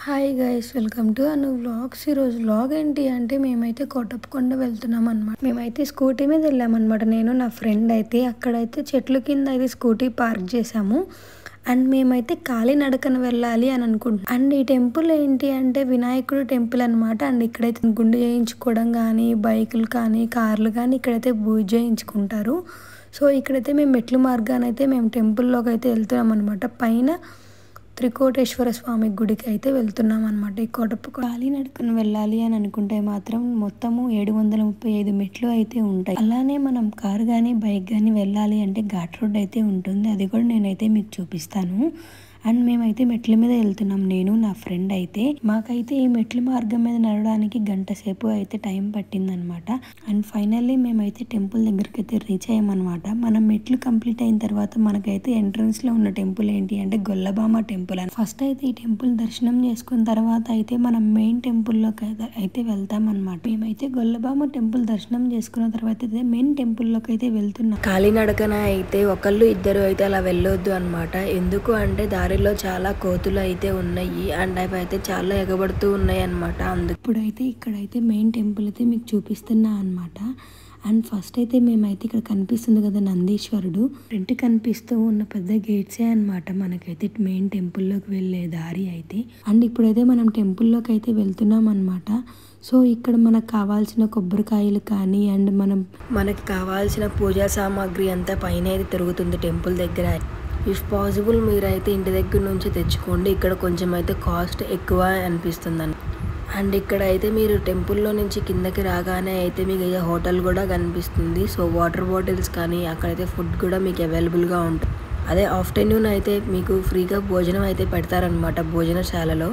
hi guys welcome to Anu vlogs ఈరోజు vlog ఏంటి అంటే మేమైతే కోటప్పకొండ వెళ్తున్నాం అనమాట మేమైతే స్కూటీ మీద వెళ్ళామన్నమాట నేను నా ఫ్రెండ్ అయితే అక్కడైతే చెట్ల కింద అయితే స్కూటీ పార్క్ చేసాము అండ్ మేమైతే కాలినడకన వెళ్ళాలి అని అనుకుంటున్నాం అండ్ ఈ టెంపుల్ ఏంటి అంటే వినాయకుడు టెంపుల్ అనమాట అండ్ ఇక్కడైతే గుండు చేయించుకోవడం కానీ బైకులు కానీ కార్లు కానీ ఇక్కడైతే పూజ చేయించుకుంటారు సో ఇక్కడైతే మేము మెట్లు మార్గాన్ని అయితే మేము టెంపుల్లోకి అయితే వెళ్తున్నాం అనమాట పైన త్రికోటేశ్వర స్వామి గుడికి అయితే వెళ్తున్నాం అనమాట ఈ కోటప్ప కాలినడకన వెళ్ళాలి అని అనుకుంటే మాత్రం మొత్తము ఏడు వందల ముప్పై ఐదు మెట్లు అయితే ఉంటాయి అలానే మనం కార్ కానీ బైక్ కానీ వెళ్ళాలి అంటే ఘాట్ రోడ్ అయితే ఉంటుంది అది కూడా నేనైతే మీకు చూపిస్తాను అండ్ మేమైతే మెట్ల మీద వెళ్తున్నాం నేను నా ఫ్రెండ్ అయితే మాకైతే ఈ మెట్ల మార్గం మీద నడవడానికి గంట సేపు అయితే టైం పట్టిందనమాట అండ్ ఫైనల్లీ మేమైతే టెంపుల్ దగ్గరికి అయితే రీచ్ అయ్యామన్నమాట మనం మెట్లు కంప్లీట్ అయిన తర్వాత మనకైతే ఎంట్రన్స్ లో ఉన్న టెంపుల్ ఏంటి అంటే గొల్లబామ టెంపుల్ అని ఫస్ట్ అయితే ఈ టెంపుల్ దర్శనం చేసుకున్న తర్వాత అయితే మనం మెయిన్ టెంపుల్ లోకి అయితే- అయితే వెళ్తాం అనమాట మేమైతే గొల్లబామ టెంపుల్ దర్శనం చేసుకున్న తర్వాత అయితే మెయిన్ టెంపుల్ లోకి అయితే వెళ్తున్నాం కాలినడకన అయితే ఒకళ్ళు ఇద్దరు అయితే అలా వెళ్ళొద్దు అనమాట ఎందుకు అంటే దారిలో చాలా కోతులు అయితే ఉన్నాయి అండ్ అవి అయితే చాలా ఎగబడుతూ ఉన్నాయి అనమాట అందుకు ఇప్పుడైతే ఇక్కడైతే మెయిన్ టెంపుల్ అయితే మీకు చూపిస్తున్నా అనమాట అండ్ ఫస్ట్ అయితే మేమైతే ఇక్కడ కనిపిస్తుంది కదా నందీశ్వరుడు ఫ్రంట్ కనిపిస్తూ ఉన్న పెద్ద గేట్సే అన్నమాట మనకైతే మెయిన్ టెంపుల్లోకి వెళ్ళే దారి అయితే అండ్ ఇప్పుడైతే మనం టెంపుల్లోకి అయితే వెళ్తున్నాం అనమాట సో ఇక్కడ మనకు కావాల్సిన కొబ్బరికాయలు కానీ అండ్ మనం మనకి కావాల్సిన పూజా సామాగ్రి అంతా పైన అయితే తిరుగుతుంది టెంపుల్ దగ్గర ఇఫ్ పాసిబుల్ మీరైతే ఇంటి దగ్గర నుంచి తెచ్చుకోండి ఇక్కడ కొంచెం అయితే కాస్ట్ ఎక్కువ అనిపిస్తుంది అండ్ ఇక్కడ అయితే మీరు టెంపుల్లో నుంచి కిందకి రాగానే అయితే మీకు అయితే హోటల్ కూడా కనిపిస్తుంది సో వాటర్ బాటిల్స్ కానీ అక్కడైతే ఫుడ్ కూడా మీకు అవైలబుల్గా ఉంటుంది అదే ఆఫ్టర్నూన్ అయితే మీకు ఫ్రీగా భోజనం అయితే పెడతారనమాట భోజనశాలలో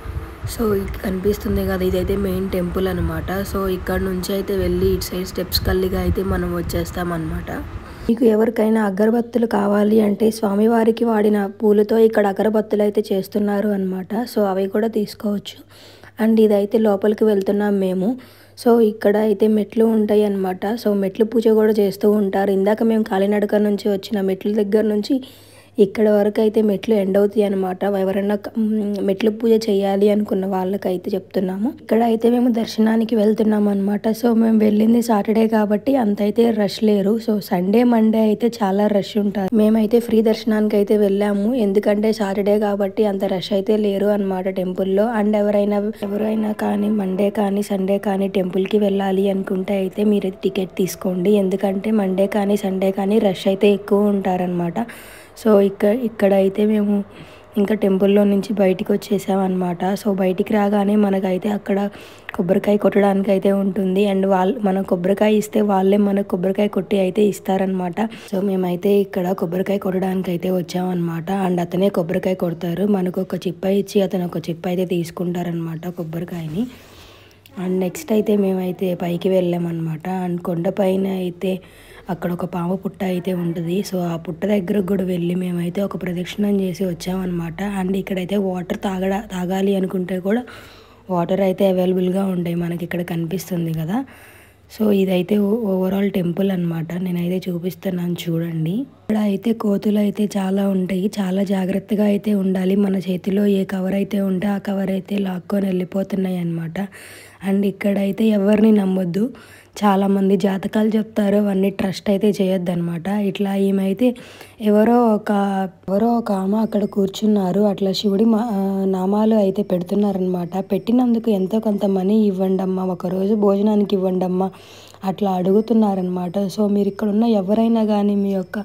సో ఇది కనిపిస్తుంది కదా ఇదైతే మెయిన్ టెంపుల్ అనమాట సో ఇక్కడ నుంచి అయితే వెళ్ళి ఇటు సైడ్ స్టెప్స్ కల్లిగా అయితే మనం వచ్చేస్తాం అనమాట మీకు ఎవరికైనా అగరబత్తులు కావాలి అంటే స్వామివారికి వాడిన పూలతో ఇక్కడ అగరబత్తులు అయితే చేస్తున్నారు అనమాట సో అవి కూడా తీసుకోవచ్చు అండ్ ఇదైతే లోపలికి వెళ్తున్నాం మేము సో ఇక్కడ అయితే మెట్లు ఉంటాయి అన్నమాట సో మెట్లు పూజ కూడా చేస్తూ ఉంటారు ఇందాక మేము కాలినడక నుంచి వచ్చిన మెట్ల దగ్గర నుంచి ఇక్కడ వరకు అయితే మెట్లు ఎండ్ అవుతాయి అనమాట ఎవరైనా మ్, మెట్లు పూజ చేయాలి అనుకున్న వాళ్ళకైతే చెప్తున్నాము ఇక్కడ అయితే మేము దర్శనానికి వెళ్తున్నాం అనమాట సో మేము వెళ్ళింది సాటర్డే కాబట్టి అంత అయితే రష్ లేరు సో సండే మండే అయితే చాలా రష్ ఉంటారు మేమైతే ఫ్రీ దర్శనానికి అయితే వెళ్ళాము ఎందుకంటే సాటర్డే కాబట్టి అంత రష్ అయితే లేరు అనమాట టెంపుల్లో అండ్ ఎవరైనా ఎవరైనా కానీ మండే కానీ సండే కానీ టెంపుల్కి వెళ్ళాలి అనుకుంటే అయితే మీరు టికెట్ తీసుకోండి ఎందుకంటే మండే కానీ సండే కానీ రష్ అయితే ఎక్కువ ఉంటారనమాట సో ఇక్కడ ఇక్కడ అయితే మేము ఇంకా టెంపుల్లో నుంచి బయటికి వచ్చేసామన్నమాట సో బయటికి రాగానే మనకైతే అక్కడ కొబ్బరికాయ కొట్టడానికి అయితే ఉంటుంది అండ్ వాళ్ళు మనం కొబ్బరికాయ ఇస్తే వాళ్ళే మనకు కొబ్బరికాయ కొట్టి అయితే ఇస్తారనమాట సో మేమైతే ఇక్కడ కొబ్బరికాయ కొట్టడానికి అయితే వచ్చామన్నమాట అండ్ అతనే కొబ్బరికాయ కొడతారు మనకు ఒక చిప్ప ఇచ్చి అతను ఒక చిప్ప అయితే తీసుకుంటారనమాట కొబ్బరికాయని అండ్ నెక్స్ట్ అయితే మేమైతే పైకి వెళ్ళామన్నమాట అండ్ కొండపైన అయితే అక్కడ ఒక పాము పుట్ట అయితే ఉంటుంది సో ఆ పుట్ట దగ్గరకు కూడా వెళ్ళి మేమైతే ఒక ప్రదక్షిణం చేసి వచ్చామన్నమాట అండ్ ఇక్కడైతే వాటర్ తాగడ తాగాలి అనుకుంటే కూడా వాటర్ అయితే అవైలబుల్గా ఉంటాయి మనకి ఇక్కడ కనిపిస్తుంది కదా సో ఇదైతే ఓ- ఓవరాల్ టెంపుల్ అన్నమాట నేనైతే చూపిస్తున్నాను చూడండి ఇక్కడ అయితే కోతులు అయితే చాలా ఉంటాయి చాలా జాగ్రత్తగా అయితే ఉండాలి మన చేతిలో ఏ కవర్ అయితే ఉంటే ఆ కవర్ అయితే లాక్కొని వెళ్ళిపోతున్నాయి అన్నమాట అండ్ ఇక్కడైతే ఎవరిని నమ్మొద్దు చాలా మంది జాతకాలు చెప్తారు అవన్నీ ట్రస్ట్ అయితే చేయొద్దు అనమాట ఇట్లా ఈమెయితే ఎవరో ఒక ఎవరో ఒక ఆమె అక్కడ కూర్చున్నారు అట్లా శివుడి మా- ఆ, నామాలు అయితే పెడుతున్నారనమాట పెట్టినందుకు ఎంతో కొంత మనీ ఇవ్వండి అమ్మా ఒకరోజు భోజనానికి ఇవ్వండి అమ్మా అట్లా అడుగుతున్నారనమాట సో మీరు ఇక్కడ ఉన్న ఎవరైనా కానీ మీ యొక్క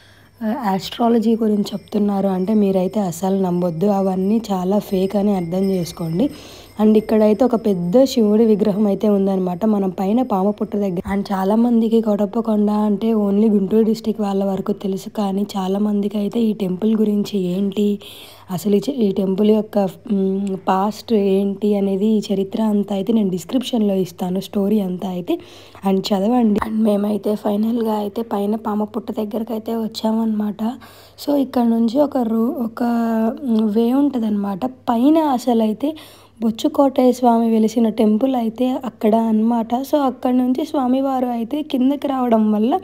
ఆస్ట్రాలజీ గురించి చెప్తున్నారు అంటే మీరైతే అసలు నమ్మొద్దు అవన్నీ చాలా ఫేక్ అని అర్థం చేసుకోండి అండ్ ఇక్కడైతే ఒక పెద్ద శివుడి విగ్రహం అయితే ఉందన్నమాట మనం పైన పాము పుట్ట దగ్గర అండ్ చాలా మందికి కొడపకొండ అంటే ఓన్లీ గుంటూరు డిస్టిక్ వాళ్ళ వరకు తెలుసు కానీ చాలా మందికి అయితే ఈ టెంపుల్ గురించి ఏంటి అసలు ఈ చె- ఈ టెంపుల్ యొక్క పాస్ట్ ఏంటి అనేది ఈ చరిత్ర అంతా అయితే నేను డిస్క్రిప్షన్లో ఇస్తాను స్టోరీ అంతా అయితే అండ్ చదవండి అండ్ మేమైతే ఫైనల్గా అయితే పైన పామ పుట్ట దగ్గరకు అయితే వచ్చామన్నమాట సో ఇక్కడ నుంచి ఒక రూ ఒక వే ఉంటుంది పైన అసలు అయితే బొచ్చుకోటయ్య స్వామి వెలిసిన టెంపుల్ అయితే అక్కడ అన్నమాట సో అక్కడ నుంచి స్వామివారు అయితే కిందకి రావడం వల్ల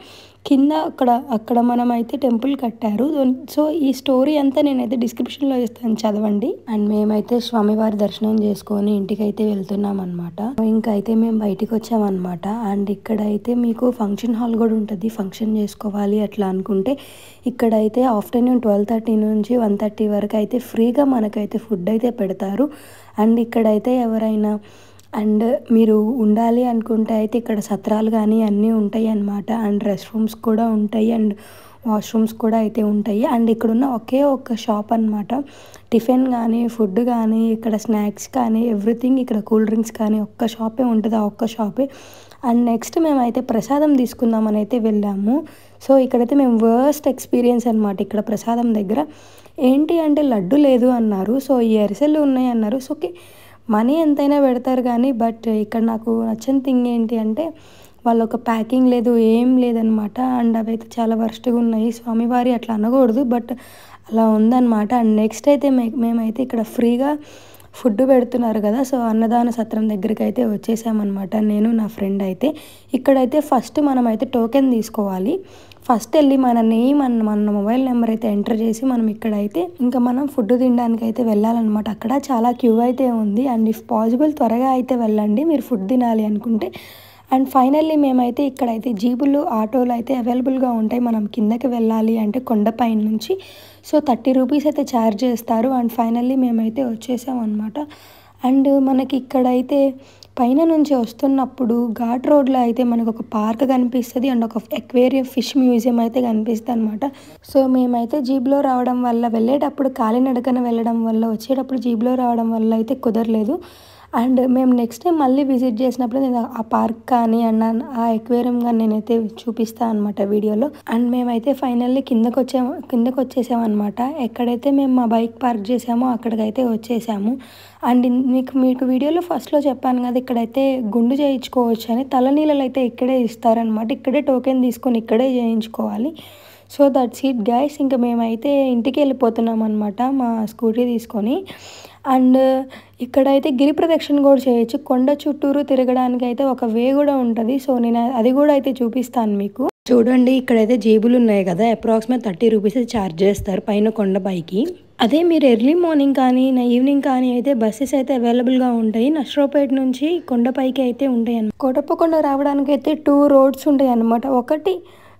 కింద అక్కడ అక్కడ మనం అయితే టెంపుల్ కట్టారు సో ఈ స్టోరీ అంతా నేనైతే డిస్క్రిప్షన్లో ఇస్తాను చదవండి అండ్ మేమైతే స్వామివారి దర్శనం చేసుకొని ఇంటికి అయితే వెళ్తున్నాం అనమాట ఇంకా అయితే మేము బయటికి వచ్చామన్నమాట అండ్ ఇక్కడ అయితే మీకు ఫంక్షన్ హాల్ కూడా ఉంటుంది ఫంక్షన్ చేసుకోవాలి అట్లా అనుకుంటే ఇక్కడైతే ఆఫ్టర్నూన్ ట్వెల్వ్ థర్టీ నుంచి వన్ థర్టీ వరకు అయితే ఫ్రీగా మనకైతే ఫుడ్ అయితే పెడతారు అండ్ ఇక్కడైతే ఎవరైనా అండ్ మీరు ఉండాలి అనుకుంటే అయితే ఇక్కడ సత్రాలు కానీ అన్నీ ఉంటాయి అన్నమాట అండ్ రెస్ట్ రూమ్స్ కూడా ఉంటాయి అండ్ వాష్రూమ్స్ కూడా అయితే ఉంటాయి అండ్ ఇక్కడ ఉన్న ఒకే ఒక షాప్ అనమాట టిఫిన్ కానీ ఫుడ్ కానీ ఇక్కడ స్నాక్స్ కానీ ఎవ్రీథింగ్ ఇక్కడ కూల్ డ్రింక్స్ కానీ ఒక్క షాపే ఉంటుంది ఆ ఒక్క షాపే అండ్ నెక్స్ట్ మేమైతే ప్రసాదం తీసుకుందామని అయితే వెళ్ళాము సో ఇక్కడైతే మేము వర్స్ట్ ఎక్స్పీరియన్స్ అనమాట ఇక్కడ ప్రసాదం దగ్గర ఏంటి అంటే లడ్డు లేదు అన్నారు సో ఈ అరిసెలు ఉన్నాయి అన్నారు సో ఓకే మనీ ఎంతైనా పెడతారు కానీ బట్ ఇక్కడ నాకు నచ్చని థింగ్ ఏంటి అంటే వాళ్ళు ఒక ప్యాకింగ్ లేదు ఏం లేదనమాట అండ్ అవైతే చాలా వర్స్ట్గా ఉన్నాయి స్వామివారి అట్లా అనకూడదు బట్ అలా ఉందన్నమాట అండ్ నెక్స్ట్ అయితే మే మేమైతే ఇక్కడ ఫ్రీగా ఫుడ్ పెడుతున్నారు కదా సో అన్నదాన సత్రం దగ్గరికి అయితే వచ్చేసామన్నమాట నేను నా ఫ్రెండ్ అయితే ఇక్కడైతే ఫస్ట్ మనం అయితే టోకెన్ తీసుకోవాలి ఫస్ట్ వెళ్ళి మన నేమ్ అండ్ మన మొబైల్ నెంబర్ అయితే ఎంటర్ చేసి మనం ఇక్కడైతే ఇంకా మనం ఫుడ్ తినడానికి అయితే వెళ్ళాలన్నమాట అక్కడ చాలా క్యూ అయితే ఉంది అండ్ ఇఫ్ పాసిబుల్ త్వరగా అయితే వెళ్ళండి మీరు ఫుడ్ తినాలి అనుకుంటే అండ్ ఫైనల్లీ మేమైతే ఇక్కడైతే జీబులు ఆటోలు అయితే అవైలబుల్గా ఉంటాయి మనం కిందకి వెళ్ళాలి అంటే కొండపైన నుంచి సో థర్టీ రూపీస్ అయితే ఛార్జ్ చేస్తారు అండ్ ఫైనల్లీ మేమైతే వచ్చేసాం అనమాట అండ్ మనకి ఇక్కడైతే పైన నుంచి వస్తున్నప్పుడు ఘాట్ రోడ్లో అయితే మనకు ఒక పార్క్ కనిపిస్తుంది అండ్ ఒక ఎక్వేరియం ఫిష్ మ్యూజియం అయితే కనిపిస్తుంది అనమాట సో మేమైతే జీబ్లో రావడం వల్ల వెళ్ళేటప్పుడు కాలినడకన వెళ్ళడం వల్ల వచ్చేటప్పుడు జీబ్లో రావడం వల్ల అయితే కుదరలేదు అండ్ మేము నెక్స్ట్ టైం మళ్ళీ విజిట్ చేసినప్పుడు నేను ఆ పార్క్ కానీ అండ్ ఆ ఎక్వేరియం కానీ నేనైతే చూపిస్తాను అనమాట వీడియోలో అండ్ మేమైతే ఫైనల్లీ కిందకు వచ్చాము కిందకు వచ్చేసామన్నమాట ఎక్కడైతే మేము మా బైక్ పార్క్ చేసామో అక్కడికైతే వచ్చేసాము అండ్ మీకు మీకు వీడియోలో ఫస్ట్లో చెప్పాను కదా ఇక్కడైతే గుండు చేయించుకోవచ్చు అని తలనీళ్ళలు అయితే ఇక్కడే ఇస్తారనమాట ఇక్కడే టోకెన్ తీసుకొని ఇక్కడే చేయించుకోవాలి సో దట్ సీట్ గైస్ ఇంకా మేమైతే ఇంటికి వెళ్ళిపోతున్నాం అనమాట మా స్కూటీ తీసుకొని అండ్ ఇక్కడైతే గిరి ప్రదక్షిణ కూడా చేయొచ్చు కొండ చుట్టూరు తిరగడానికి అయితే ఒక వే కూడా ఉంటుంది సో నేను అది కూడా అయితే చూపిస్తాను మీకు చూడండి ఇక్కడైతే జేబులు ఉన్నాయి కదా అప్రాక్సిమేట్ థర్టీ రూపీస్ ఛార్జ్ చేస్తారు పైన కొండపైకి అదే మీరు ఎర్లీ మార్నింగ్ కానీ నా ఈవినింగ్ కానీ అయితే బస్సెస్ అయితే అవైలబుల్గా ఉంటాయి నష్ట్రోపేట నుంచి కొండపైకి అయితే ఉంటాయి అన్నమాట కోటప్పకొండ రావడానికి అయితే టూ రోడ్స్ ఉంటాయి అన్నమాట ఒకటి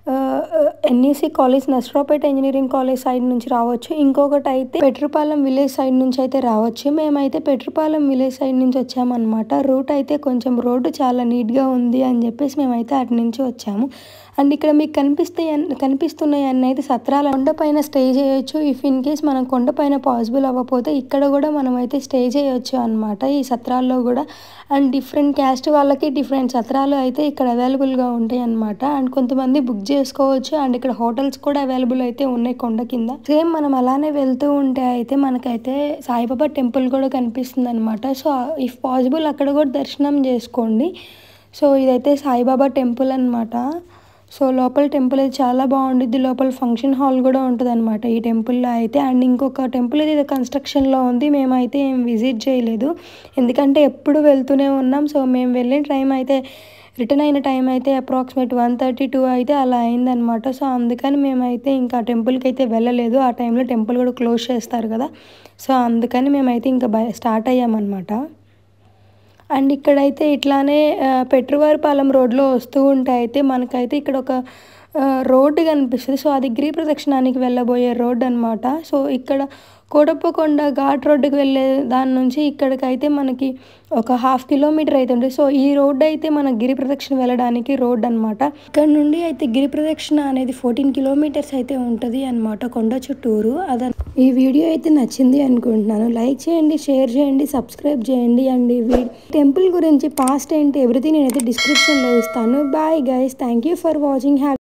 NEC college Nasrapeta engineering college side నుంచి రావచ్చు ఇంకొకటి అయితే పెట్రపాలెం విలేజ్ సైడ్ నుంచి అయితే రావచ్చు మేమైతే పెట్రపాలెం విలేజ్ సైడ్ నుంచి వచ్చామన్నమాట రూట్ అయితే కొంచెం రోడ్డు చాలా నీట్గా ఉంది అని చెప్పేసి మేమైతే అటు నుంచి వచ్చాము అండ్ ఇక్కడ మీకు కనిపిస్తాయి కనిపిస్తున్నాయి అన్న అయితే సత్రాల కొండపైన స్టే చేయొచ్చు ఇఫ్ ఇన్ కేస్ మనం కొండపైన పాసిబుల్ అవ్వకపోతే ఇక్కడ కూడా మనం అయితే స్టే చేయొచ్చు అనమాట ఈ సత్రాల్లో కూడా అండ్ డిఫరెంట్ క్యాస్ట్ వాళ్ళకి డిఫరెంట్ సత్రాలు అయితే ఇక్కడ అవైలబుల్గా ఉంటాయి అనమాట అండ్ కొంతమంది బుక్ చేసుకోవచ్చు అండ్ ఇక్కడ హోటల్స్ కూడా అవైలబుల్ అయితే ఉన్నాయి కొండ కింద సేమ్ మనం అలానే వెళ్తూ ఉంటే అయితే మనకైతే సాయిబాబా టెంపుల్ కూడా కనిపిస్తుంది అనమాట సో ఇఫ్ పాసిబుల్ అక్కడ కూడా దర్శనం చేసుకోండి సో ఇదైతే సాయిబాబా టెంపుల్ అనమాట సో లోపల టెంపుల్ అయితే చాలా బాగుండిద్ది లోపల ఫంక్షన్ హాల్ కూడా ఉంటుంది అనమాట ఈ టెంపుల్లో అయితే అండ్ ఇంకొక టెంపుల్ అయితే కన్స్ట్రక్షన్లో ఉంది మేమైతే ఏం విజిట్ చేయలేదు ఎందుకంటే ఎప్పుడు వెళ్తూనే ఉన్నాం సో మేము వెళ్ళిన టైం అయితే రిటర్న్ అయిన టైం అయితే అప్రాక్సిమేట్ వన్ థర్టీ టూ అయితే అలా అయిందనమాట సో అందుకని మేమైతే ఇంకా టెంపుల్కి అయితే వెళ్ళలేదు ఆ టైంలో టెంపుల్ కూడా క్లోజ్ చేస్తారు కదా సో అందుకని మేమైతే ఇంకా బయ స్టార్ట్ అయ్యామన్నమాట అండ్ ఇక్కడైతే ఇట్లానే పెట్రువారిపాలెం రోడ్లో వస్తూ ఉంటే అయితే మనకైతే ఇక్కడ ఒక రోడ్డు కనిపిస్తుంది సో అది గిరి ప్రదక్షిణానికి వెళ్ళబోయే రోడ్ అనమాట సో ఇక్కడ కోటప్పకొండ ఘాట్ రోడ్డుకి వెళ్ళే దాని నుంచి ఇక్కడికైతే మనకి ఒక హాఫ్ కిలోమీటర్ అయితే ఉంటుంది సో ఈ రోడ్డు అయితే మన గిరి ప్రదక్షిణ వెళ్ళడానికి రోడ్ అనమాట ఇక్కడ నుండి అయితే గిరి ప్రదక్షిణ అనేది ఫోర్టీన్ కిలోమీటర్స్ అయితే ఉంటుంది అనమాట కొండ చుట్టూరు అద ఈ వీడియో అయితే నచ్చింది అనుకుంటున్నాను లైక్ చేయండి షేర్ చేయండి సబ్స్క్రైబ్ చేయండి అండ్ ఈ టెంపుల్ గురించి పాస్ట్ ఏంటి ఎవ్రీథింగ్ నేనైతే డిస్క్రిప్షన్లో ఇస్తాను bye guys thank you for watching have